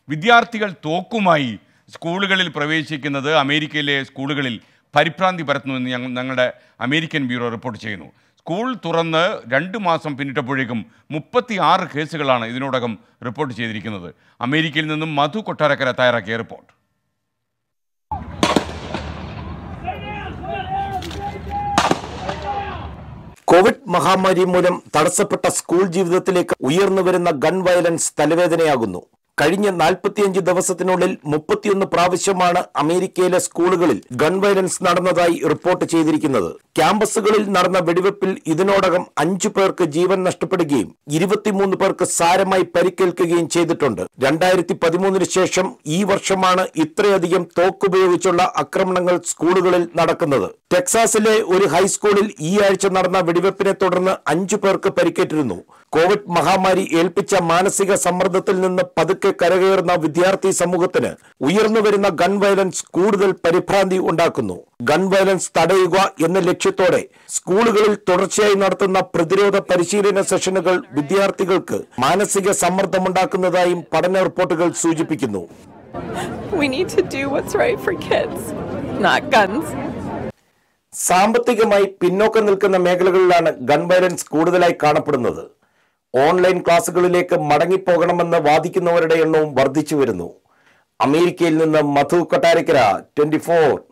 വിദ്യാർത്ഥികൾ തോക്കുമായി സ്കൂളുകളിൽ പ്രവേശിക്കുന്നത് അമേരിക്കയിലെ സ്കൂളുകളിൽ പരിഭ്രാന്തി പരത്തുന്നുവെന്ന് ഞങ്ങൾ ഞങ്ങളുടെ അമേരിക്കൻ ബ്യൂറോ റിപ്പോർട്ട് ചെയ്യുന്നു സ്കൂൾ തുറന്ന് രണ്ട് മാസം പിന്നിട്ടപ്പോഴേക്കും മുപ്പത്തി ആറ് കേസുകളാണ് ഇതിനോടകം റിപ്പോർട്ട് ചെയ്തിരിക്കുന്നത് അമേരിക്കയിൽ നിന്നും മധു കൊട്ടാരക്കര തയ്യാറാക്കിയ റിപ്പോർട്ട് കോവിഡ് മഹാമാരി മൂലം തടസ്സപ്പെട്ട സ്കൂൾ ജീവിതത്തിലേക്ക് ഉയർന്നു വരുന്ന ഗൺ വയലൻസ് തലവേദനയാകുന്നു കഴിഞ്ഞ നാൽപ്പത്തിയഞ്ച് ദിവസത്തിനുള്ളിൽ മുപ്പത്തിയൊന്ന് പ്രാവശ്യമാണ് അമേരിക്കയിലെ സ്കൂളുകളിൽ ഗൺ വയലൻസ് നടന്നതായി റിപ്പോർട്ട് ചെയ്തിരിക്കുന്നത് ക്യാമ്പസുകളിൽ നടന്ന വെടിവെപ്പിൽ ഇതിനോടകം അഞ്ചു പേർക്ക് ജീവൻ നഷ്ടപ്പെടുകയും ഇരുപത്തിമൂന്ന് പേർക്ക് സാരമായി പരിക്കേൽക്കുകയും ചെയ്തിട്ടുണ്ട് രണ്ടായിരത്തി പതിമൂന്നിന് ശേഷം ഈ വർഷമാണ് ഇത്രയധികം തോക്കുപയോഗിച്ചുള്ള ആക്രമണങ്ങൾ സ്കൂളുകളിൽ നടക്കുന്നത് ടെക്സാസിലെ ഒരു ഹൈസ്കൂളിൽ ഈ ആഴ്ച നടന്ന വെടിവെപ്പിനെ തുടർന്ന് അഞ്ചു പേർക്ക് പരിക്കേറ്റിരുന്നു കോവിഡ് മഹാമാരി ഏൽപ്പിച്ച മാനസിക സമ്മർദ്ദത്തിൽ നിന്ന് പതുക്കെ കരകയറുന്ന വിദ്യാർത്ഥി സമൂഹത്തിന് ഉയർന്നുവരുന്ന ഗൺ വയലൻസ് കൂടുതൽ പരിഭ്രാന്തി ഉണ്ടാക്കുന്നു ഗൺ വയലൻസ് തടയുക എന്ന ലക്ഷ്യത്തോടെ സ്കൂളുകളിൽ തുടർച്ചയായി നടത്തുന്ന പ്രതിരോധ പരിശീലന സെഷനുകൾ വിദ്യാർത്ഥികൾക്ക് മാനസിക സമ്മർദ്ദമുണ്ടാക്കുന്നതായും പഠന റിപ്പോർട്ടുകൾ സൂചിപ്പിക്കുന്നു We need to do what's right for kids, not guns. സാമ്പത്തികമായി പിന്നോക്കം നിൽക്കുന്ന മേഖലകളിലാണ് ഗൺ വയലൻസ് കൂടുതലായി കാണപ്പെടുന്നത് ഓൺലൈൻ ക്ലാസുകളിലേക്ക് മടങ്ങിപ്പോകണമെന്ന് വാദിക്കുന്നവരുടെ എണ്ണവും വർദ്ധിച്ചു വരുന്നു അമേരിക്കയിൽ നിന്ന് മധു കൊട്ടാരക്കര ട്വന്റി